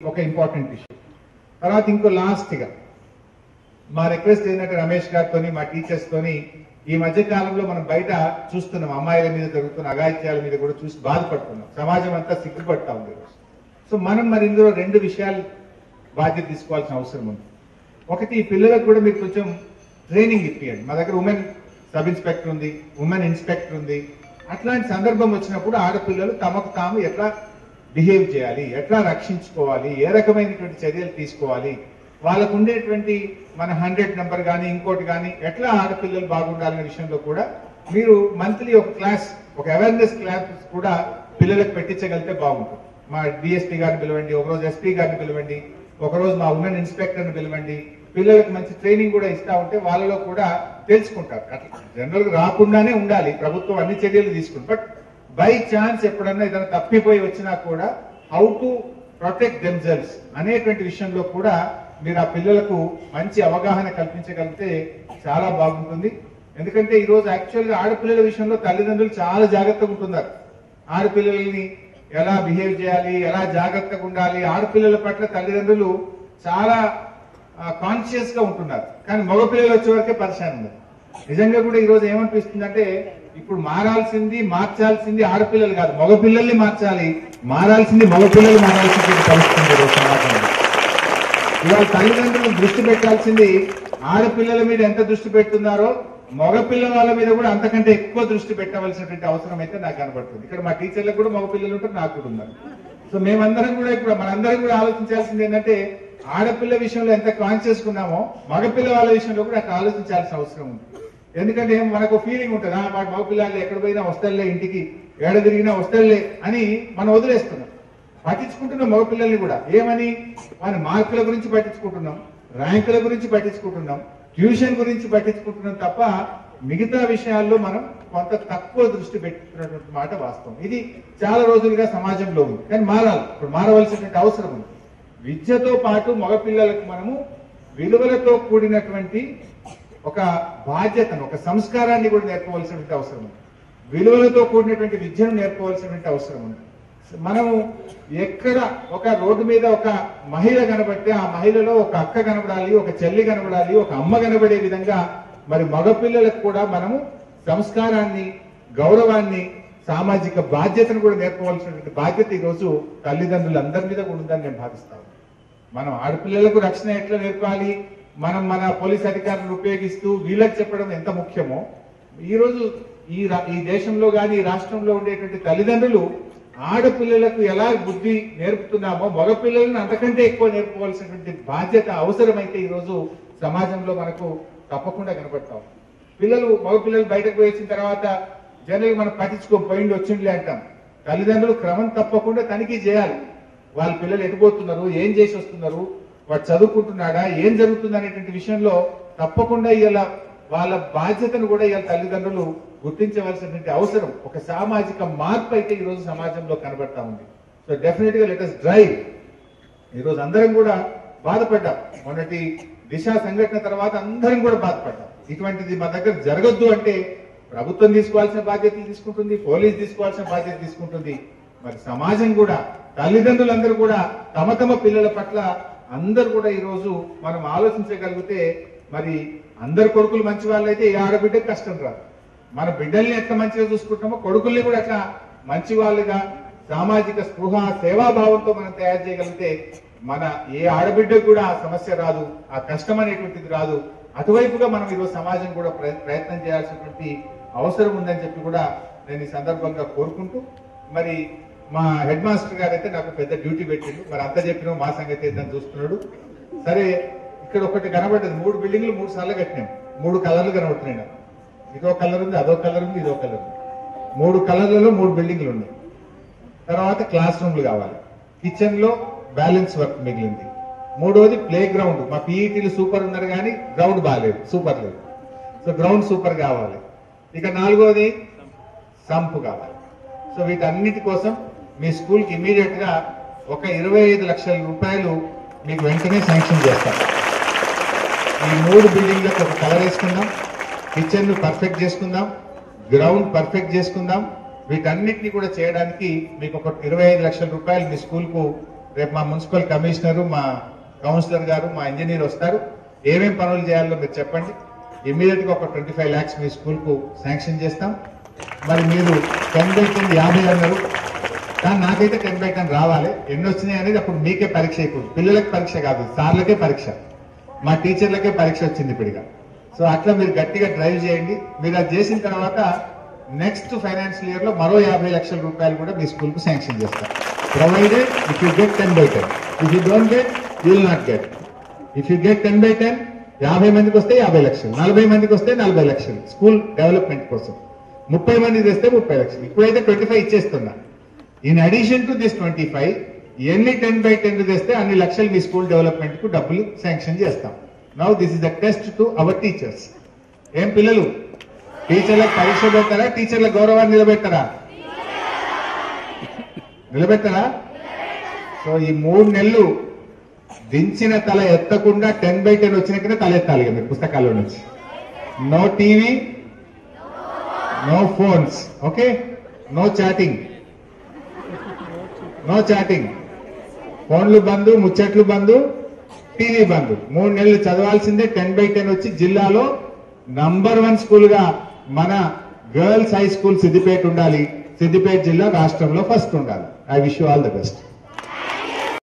ఒక important issue తర్వాత ఇంకో లాస్ట్ గా మా రిక్వెస్ట్ ఏంటంటే రమేష్ గారితో మా టీచర్స్ తోని ఈ మధ్య కాలంలో మనం బయట చూస్తున్నాం అమ్మాయిల మీద జరుగుతున్న అఘాయిత్యాల మీద కూడా చూసి బాధపడుతున్నాం సమాజం అంతా సిగ్గుపడతా ఉంది ఈరోజు. సో మనం మరి ఇందులో రెండు విషయాలు బాధ్యత తీసుకోవాల్సిన అవసరం ఉంది ఒకటి ఈ పిల్లలకు కూడా మీరు కొంచెం ట్రైనింగ్ ఇప్పియండి మా దగ్గర ఉమెన్ సబ్ ఇన్స్పెక్టర్ ఉంది ఉమెన్ ఇన్స్పెక్టర్ ఉంది అట్లాంటి సందర్భం వచ్చినప్పుడు ఆడపిల్లలు తమకు తాము ఎట్లా బిహేవ్ చేయాలి ఎట్లా రక్షించుకోవాలి ఏ రకమైనటువంటి చర్యలు తీసుకోవాలి వాళ్ళకు ఉండేటువంటి మన హండ్రెడ్ నెంబర్ కానీ ఇంకోటి కానీ ఎట్లా ఆడపిల్లలు బాగుండాలనే విషయంలో కూడా మీరు మంత్లీ ఒక క్లాస్ ఒక అవేర్నెస్ క్లాస్ కూడా పిల్లలకు పెట్టించగలిగితే బాగుంటుంది మా డిఎస్పీ గారిని పిలవండి ఒకరోజు ఎస్పీ గారిని పిలవండి ఒకరోజు మా ఉమెన్ ఇన్స్పెక్టర్ ని పిలవండి పిల్లలకు మంచి ట్రైనింగ్ కూడా ఇస్తా ఉంటే వాళ్ళలో కూడా తెలుసుకుంటారు అట్లా జనరల్ గా రాకుండానే ఉండాలి ప్రభుత్వం అన్ని చర్యలు తీసుకుంది బట్ బై ఛాన్స్ ఎప్పుడన్నా ఏదైనా తప్పిపోయి వచ్చినా కూడా హౌ టు ప్రొటెక్ట్ దెమ్సెల్స్ అనేటువంటి విషయంలో కూడా మీరు ఆ పిల్లలకు మంచి అవగాహన కల్పించగలిగితే చాలా బాగుంటుంది ఎందుకంటే ఈ రోజు యాక్చువల్ గా ఆడపిల్లల విషయంలో తల్లిదండ్రులు చాలా జాగ్రత్తగా ఉంటున్నారు ఆడపిల్లల్ని ఎలా బిహేవ్ చేయాలి ఎలా జాగ్రత్తగా ఉండాలి ఆడపిల్లల పట్ల తల్లిదండ్రులు చాలా కాన్షియస్ గా ఉంటున్నారు కానీ మగపిల్లలు వచ్చే వరకే పరిశాన్ ఉన్నారు నిజంగా కూడా ఈ రోజు ఏమనిపిస్తుందంటే ఇప్పుడు మారాల్సింది మార్చాల్సింది ఆడపిల్లలు కాదు మగపిల్లల్ని మార్చాలి మారాల్సింది మగపిల్లలు మారాల్సింది పరిస్థితి ఉంది ఈరోజు సమాజంలో ఇవాళ తల్లిదండ్రులు దృష్టి పెట్టాల్సింది ఆడపిల్లల మీద ఎంత దృష్టి పెడుతున్నారో మగపిల్ల వాళ్ళ మీద కూడా అంతకంటే ఎక్కువ దృష్టి పెట్టవలసినటువంటి అవసరం అయితే నాకు కనబడుతుంది ఇక్కడ మా టీచర్లకు కూడా మగపిల్లలు ఉంటారు నాకు కూడా ఉన్నారు సో మేమందరం కూడా ఇప్పుడు మనందరం కూడా ఆలోచించాల్సింది ఏంటంటే ఆడపిల్ల విషయంలో ఎంత కాన్షియస్ ఉన్నామో మగపిల్ల వాళ్ళ విషయంలో కూడా అట్లా ఆలోచించాల్సిన అవసరం ఉంది ఎందుకంటే మనకు ఫీలింగ్ ఉంటుంది ఆ వాడు మగపిల్లలు ఎక్కడ పోయినా వస్తాడులే ఇంటికి ఏడ తిరిగినా వస్తాడులే అని మనం వదిలేస్తున్నాం పట్టించుకుంటున్నాం మగపిల్లల్ని కూడా ఏమని వారి మార్కుల గురించి పట్టించుకుంటున్నాం ర్యాంకుల గురించి పట్టించుకుంటున్నాం ట్యూషన్ గురించి పట్టించుకుంటున్నాం తప్ప మిగతా విషయాల్లో మనం కొంత తక్కువ దృష్టి పెట్టుకున్నటువంటి మాట వాస్తవం ఇది చాలా రోజులుగా సమాజంలో ఉంది కానీ మారాలి ఇప్పుడు మారవలసినటువంటి అవసరం ఉంది విద్యతో పాటు మగపిల్లలకు మనము విలువలతో కూడినటువంటి ఒక బాధ్యతను ఒక సంస్కారాన్ని కూడా నేర్పవలసినటువంటి అవసరం ఉంది విలువలతో కూడినటువంటి విద్యను నేర్పవలసినటువంటి అవసరం ఉంది మనము ఎక్కడ ఒక రోడ్డు మీద ఒక మహిళ కనబడితే ఆ మహిళలో ఒక అక్క కనబడాలి ఒక చెల్లి కనబడాలి ఒక అమ్మ కనబడే విధంగా మరి మగపిల్లలకు కూడా మనము సంస్కారాన్ని గౌరవాన్ని సామాజిక బాధ్యతను కూడా నేర్పవలసినటువంటి బాధ్యత ఈరోజు తల్లిదండ్రులందరి మీద కూడా ఉందని నేను భావిస్తాను మనం ఆడపిల్లలకు రక్షణ ఎట్లా నేర్పాలి మనం మన పోలీస్ అధికారులను ఉపయోగిస్తూ వీళ్ళకి చెప్పడం ఎంత ముఖ్యమో ఈ రోజు ఈ రా- ఈ దేశంలో గాని ఈ రాష్ట్రంలో ఉండేటువంటి తల్లిదండ్రులు ఆడపిల్లలకు ఎలా బుద్ధి నేర్పుతున్నామో మగపిల్లలను అంతకంటే ఎక్కువ నేర్పవలసినటువంటి బాధ్యత అవసరమైతే ఈ రోజు సమాజంలో మనకు తప్పకుండా కనబడతాం పిల్లలు మగపిల్లలు బయటకు పోయి వచ్చిన తర్వాత జనరల్ మనం పట్టించుకోం పోయిండి వచ్చిండ్లే అంటాం తల్లిదండ్రులు క్రమం తప్పకుండా తనిఖీ చేయాలి వాళ్ళ పిల్లలు ఎటుపోతున్నారు ఏం చేసి వస్తున్నారు వాడు చదువుకుంటున్నాడా ఏం జరుగుతుంది అనేటువంటి విషయంలో తప్పకుండా ఇలా వాళ్ళ బాధ్యతను కూడా ఇలా తల్లిదండ్రులు గుర్తించవలసినటువంటి అవసరం ఒక సామాజిక మార్పు అయితే ఈ రోజు సమాజంలో కనబడతా ఉంది సో డెఫినెట్ గా లెట్ డ్రైవ్ ఈ రోజు అందరం కూడా బాధపడ్డాం మొన్నటి దిశ సంఘటన తర్వాత అందరం కూడా బాధపడ్డాం ఇటువంటిది మా దగ్గర జరగద్దు అంటే ప్రభుత్వం తీసుకోవాల్సిన బాధ్యతలు తీసుకుంటుంది పోలీస్ తీసుకోవాల్సిన బాధ్యత తీసుకుంటుంది మరి సమాజం కూడా తల్లిదండ్రులందరూ కూడా తమ తమ పిల్లల పట్ల అందరూ కూడా ఈ రోజు మనం ఆలోచించగలిగితే మరి అందరు కొడుకులు మంచి వాళ్ళైతే ఏ ఆడబిడ్డకి కష్టం రాదు మన బిడ్డల్ని ఎంత మంచిగా చూసుకుంటామో కొడుకుల్ని కూడా అట్లా మంచి వాళ్ళుగా సామాజిక స్పృహ సేవాభావంతో మనం తయారు చేయగలిగితే మన ఏ ఆడబిడ్డకు కూడా ఆ సమస్య రాదు ఆ కష్టం అనేటువంటిది రాదు అటువైపుగా మనం ఈరోజు సమాజం కూడా ప్రయ- ప్రయత్నం చేయాల్సినటువంటి అవసరం ఉందని చెప్పి కూడా నేను ఈ సందర్భంగా కోరుకుంటూ మరి మా హెడ్ మాస్టర్ గారు అయితే నాకు పెద్ద డ్యూటీ పెట్టిండు మరి అంత చెప్పినా మా సంగతి ఏంటని చూస్తున్నాడు సరే ఇక్కడ ఒకటి కనబడ్డది మూడు బిల్డింగ్లు మూడు సార్లు కట్టినాం మూడు కలర్లు కనబడుతున్నాయి నాకు ఇదో కలర్ ఉంది అదో కలర్ ఉంది ఇదో కలర్ ఉంది మూడు కలర్లలో మూడు బిల్డింగ్లు ఉన్నాయి తర్వాత క్లాస్ రూమ్లు కావాలి కిచెన్ లో బ్యాలెన్స్ వర్క్ మిగిలింది మూడోది ప్లే గ్రౌండ్ మా పీఈటీలు సూపర్ ఉన్నారు కానీ గ్రౌండ్ బాగాలేదు సూపర్ లేదు సో గ్రౌండ్ సూపర్ కావాలి ఇక నాలుగోది సంపు కావాలి సో వీటన్నిటి కోసం మీ స్కూల్ కి ఇమీడియట్ గా ఒక ఇరవై ఐదు లక్షల రూపాయలు మీకు వెంటనే శాంక్షన్ చేస్తాం ఈ మూడు బిల్డింగ్లకు ఒక కలర్ వేసుకుందాం కిచెన్ ను పర్ఫెక్ట్ చేసుకుందాం గ్రౌండ్ పర్ఫెక్ట్ చేసుకుందాం వీటన్నిటిని కూడా చేయడానికి మీకు ఒక ఇరవై ఐదు లక్షల రూపాయలు మీ స్కూల్ కు రేపు మా మున్సిపల్ కమిషనర్ మా కౌన్సిలర్ గారు మా ఇంజనీర్ వస్తారు ఏమేం పనులు చేయాలో మీరు చెప్పండి ఇమీడియట్ గా ఒక ట్వంటీ ఫైవ్ ల్యాక్స్ మీ స్కూల్ కు శాంక్షన్ చేస్తాం మరి మీరు టెన్ బై టెన్ యాభై అన్నారు కానీ నాకైతే టెన్ బై టెన్ రావాలి ఎన్ని వచ్చినాయి అనేది అప్పుడు మీకే పరీక్ష అయిపోతుంది పిల్లలకి పరీక్ష కాదు సార్లకే పరీక్ష మా టీచర్లకే పరీక్ష వచ్చింది ఇప్పుడుగా సో అట్లా మీరు గట్టిగా డ్రైవ్ చేయండి మీరు అది చేసిన తర్వాత నెక్స్ట్ ఫైనాన్షియల్ ఇయర్ లో మరో యాభై లక్షల రూపాయలు కూడా మీ స్కూల్ కు శాంక్షన్ చేస్తారు provided if you get ten by ten if you don't get you will not get if you get ten by ten యాభై మందికి వస్తే యాభై లక్షలు నలభై మందికి వస్తే నలభై లక్షలు స్కూల్ డెవలప్మెంట్ కోసం ముప్పై మంది తెస్తే ముప్పై లక్షలు ఇప్పుడైతే ట్వంటీ ఫైవ్ ఇచ్చేస్తున్నా in addition to this twenty five ఎన్ని టెన్ బై టెన్ తెస్తే అన్ని లక్షలు మీ స్కూల్ డెవలప్మెంట్ కు డబ్బులు శాంక్షన్ చేస్తాం now this is the test to our teachers ఏం పిల్లలు టీచర్లకు పరీక్ష పెడతారా టీచర్ల గౌరవాన్ని నిలబెట్టారా నిలబెట్టారా సో ఈ మూడు నెలలు దించిన తల ఎత్తకుండా టెన్ బై టెన్ వచ్చినాకనే తల ఎత్తాలి ఇక మీరు పుస్తకాల్లో నుంచి no TV no phones okay no chatting no chatting ఫోన్లు బంద్ ముచ్చట్లు బంద్ టీవీ బంద్ మూడు నెలలు చదవాల్సిందే టెన్ బై టెన్ వచ్చి జిల్లాలో నంబర్ వన్ స్కూల్ గా మన గర్ల్స్ హై స్కూల్ సిద్దిపేట ఉండాలి సిద్దిపేట జిల్లా రాష్ట్రంలో ఫస్ట్ ఉండాలి I wish you all the best